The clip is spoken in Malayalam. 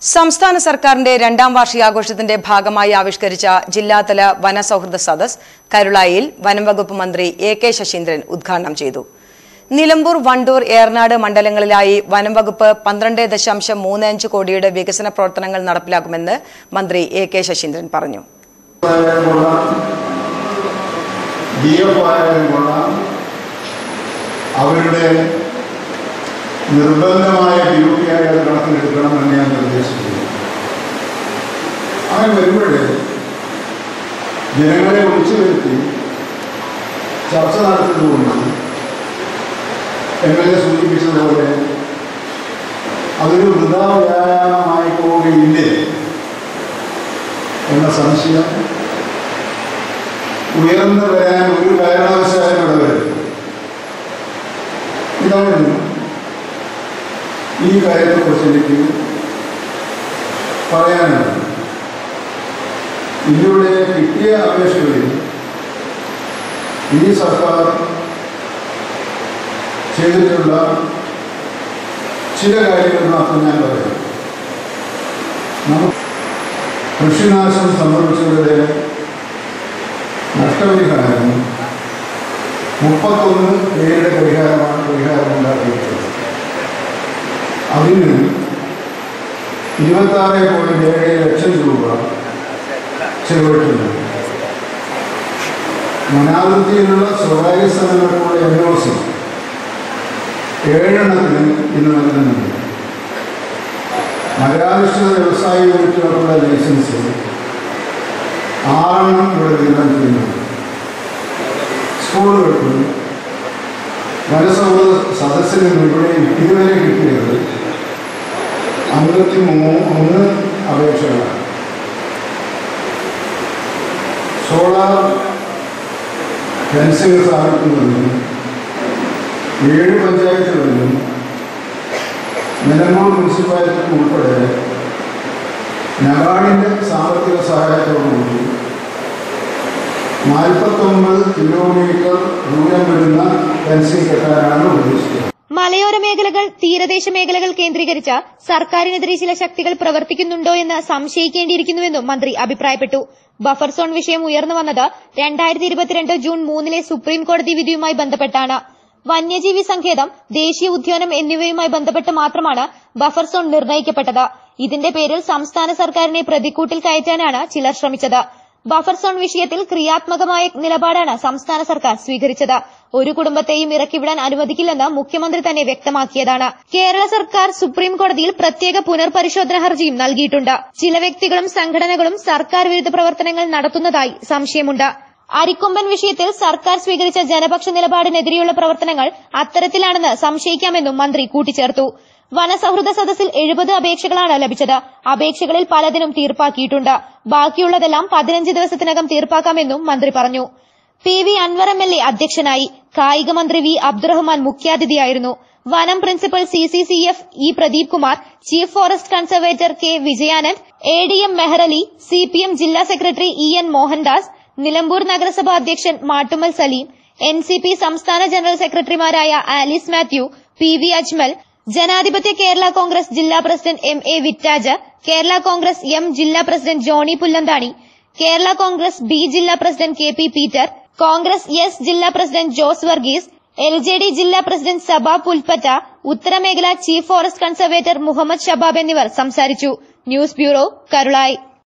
സംസ്ഥാന സർക്കാരിന്റെ രണ്ടാം വാർഷികാഘോഷത്തിന്റെ ഭാഗമായി ആവിഷ്കരിച്ച ജില്ലാതല വനസൗഹൃദ സദസ് കരുളായിൽ വനം വകുപ്പ് മന്ത്രി എ കെ ശശീന്ദ്രൻ ഉദ്ഘാടനം ചെയ്തു നിലമ്പൂർ വണ്ടൂർ ഏറനാട് മണ്ഡലങ്ങളിലായി വനം വകുപ്പ് പന്ത്രണ്ട് ദശാംശം മൂന്ന് അഞ്ച് കോടിയുടെ വികസന പ്രവർത്തനങ്ങൾ നടപ്പിലാക്കുമെന്ന് മന്ത്രി എ കെ ശശീന്ദ്രൻ പറഞ്ഞു ആയാലും കൊള്ളാം ഡി എഫ് ആയാലും കൊള്ളാം അവരുടെ നിർബന്ധമായ ഡ്യൂട്ടിയായി അത് കണക്കിലെടുക്കണമെന്ന് ഞാൻ നിർദ്ദേശിക്കുന്നു അങ്ങനെ വരുമ്പോഴേ ജനങ്ങളെ വിളിച്ചു വരുത്തി ചർച്ച നടത്തുന്നതുകൊണ്ട് എം എൽ എ സൂചിപ്പിച്ചതുപോലെ അതൊരു വൃഥാ വ്യായാമമായി പോവുകയില്ലേ എന്ന സംശയം ഉയർന്നു വരാൻ ഒരു കാരണവശാലും ഇടവരുത് ഇതാണ് ഈ കാര്യത്തെക്കുറിച്ച് എനിക്ക് പറയാനുള്ളത് ഇതിലൂടെ കിട്ടിയ അപേക്ഷകളിൽ ഈ സർക്കാർ ചെയ്തിട്ടുള്ള ചില കാര്യങ്ങൾ മാത്രം ഞാൻ പറയാം നമുക്ക് കൃഷിനാശം സംഭവിച്ചവരുടെ നഷ്ടപരിഹാരം മുപ്പത്തൊന്ന് പേരുടെ പരിഹാരമാണ് പരിഹാരം ഉണ്ടാക്കിയിട്ടുള്ളത് അതിന് ഇരുപത്താറ് പോയിന്റ് ഏഴ് ലക്ഷം രൂപ ചെലവിട്ടുണ്ട് വനാതിർത്തിയിലുള്ള സ്വകാര്യ സ്ഥലങ്ങൾക്കുള്ള എൻ ഒ സി ഏഴെണ്ണത്തിന് ഇന്ന് നൽകുന്നുണ്ട് മലയാളിഷ്ഠിത വ്യവസായ യൂണിറ്റുകൾക്കുള്ള ലൈസൻസ് ആറെണ്ണം ഇവിടെ വിതരണം ചെയ്യുന്നുണ്ട് സ്കൂളുകൾക്കും വനസൗഹൃദ സദസ്സിൽ നിന്ന് ഇവിടെ ഇതുവരെ കിട്ടിയത് അമ്പത്തി മൂന്ന് അപേക്ഷകളാണ് സോളാർ ഫെൻസിംഗ് സ്ഥാപിക്കുന്നതിനും ഏഴ് പഞ്ചായത്തുകളിലും നിലമ്പൂർ മുനിസിപ്പാലിറ്റി ഉൾപ്പെടെ നബാഡിൻ്റെ സാമ്പത്തിക സഹായത്തോടുകൂടി നാൽപ്പത്തൊമ്പത് കിലോമീറ്റർ ദൂരം വരുന്ന ഫെൻസിംഗ് കെട്ടാനാണ് ഉദ്ദേശിക്കുന്നത് മലയോര മേഖലകൾ തീരദേശ മേഖലകൾ കേന്ദ്രീകരിച്ച് സർക്കാരിനെതിരെ ചില ശക്തികൾ പ്രവർത്തിക്കുന്നുണ്ടോ എന്ന് സംശയിക്കേണ്ടിയിരിക്കുന്നുവെന്നും മന്ത്രി അഭിപ്രായപ്പെട്ടു ബഫർ സോൺ വിഷയം ഉയർന്നു വന്നത് രണ്ടായിരത്തി ഇരുപത്തിരണ്ട് ജൂൺ മൂന്നിലെ സുപ്രീം കോടതി വിധിയുമായി ബന്ധപ്പെട്ടാണ് വന്യജീവി സങ്കേതം ദേശീയ ഉദ്യാനം എന്നിവയുമായി ബന്ധപ്പെട്ട് മാത്രമാണ് ബഫർ സോൺ നിർണയിക്കപ്പെട്ടത് ഇതിന്റെ പേരിൽ സംസ്ഥാന സർക്കാരിനെ പ്രതിക്കൂട്ടിൽ കയറ്റാനാണ് ചിലർ ശ്രമിച്ചത് ബഫർ സോൺ വിഷയത്തിൽ ക്രിയാത്മകമായ നിലപാടാണ് സംസ്ഥാന സർക്കാർ സ്വീകരിച്ചത് ഒരു കുടുംബത്തെയും ഇറക്കിവിടാൻ അനുവദിക്കില്ലെന്ന് മുഖ്യമന്ത്രി തന്നെ വ്യക്തമാക്കിയതാണ് കേരള സർക്കാർ സുപ്രീം കോടതിയിൽ പ്രത്യേക പുനർപരിശോധന ഹർജിയും നൽകിയിട്ടുണ്ട് ചില വ്യക്തികളും സംഘടനകളും സർക്കാർ വിരുദ്ധ പ്രവർത്തനങ്ങൾ നടത്തുന്നതായി സംശയമുണ്ട് അരിക്കൊമ്പൻ വിഷയത്തിൽ സർക്കാർ സ്വീകരിച്ച ജനപക്ഷ നിലപാടിനെതിരെയുള്ള പ്രവർത്തനങ്ങൾ അത്തരത്തിലാണെന്ന് സംശയിക്കാമെന്നും മന്ത്രി കൂട്ടിച്ചേർത്തു വനസൗഹൃദ സദസ്സിൽ എഴുപത് അപേക്ഷകളാണ് ലഭിച്ചത് അപേക്ഷകളിൽ പലതിനും തീർപ്പാക്കിയിട്ടുണ്ട് ബാക്കിയുള്ളതെല്ലാം പതിനഞ്ച് ദിവസത്തിനകം തീർപ്പാക്കാമെന്നും മന്ത്രി പറഞ്ഞു P V Anvar M L A അധ്യക്ഷനായി കായിക മന്ത്രി വി അബ്ദുറഹ്മാൻ മുഖ്യാതിഥിയായിരുന്നു വനം principal C C C F E Pradeep Kumar chief forest conservator K Vijayanand A D M Mehrali C P M ജില്ലാ secretary E N Mohandas Nilambur നഗരസഭ അധ്യക്ഷൻ Mattummal Saleem N C P സംസ്ഥാന ജനറൽ സെക്രട്ടറിമാരായ ആലിസ് മാത്യു പി വി അജ്മൽ ജനാധിപത്യ കേരള കോൺഗ്രസ് ജില്ലാ president M A Vittaj Kerala Congress M ജില്ലാ പ്രസിഡന്റ് ജോണി പുല്ലന്താണി കേരള കോൺഗ്രസ് ബി ജില്ലാ president K P Peter Congress S ജില്ലാ president Jose Varghese L J D ജില്ലാ പ്രസിഡന്റ് സബ പുൽപ്പറ്റ ഉത്തരമേഖല chief forest conservator Muhammad Shabab എന്നിവർ സംസാരിച്ചു ന്യൂസ് ബ്യൂറോ കരുളായി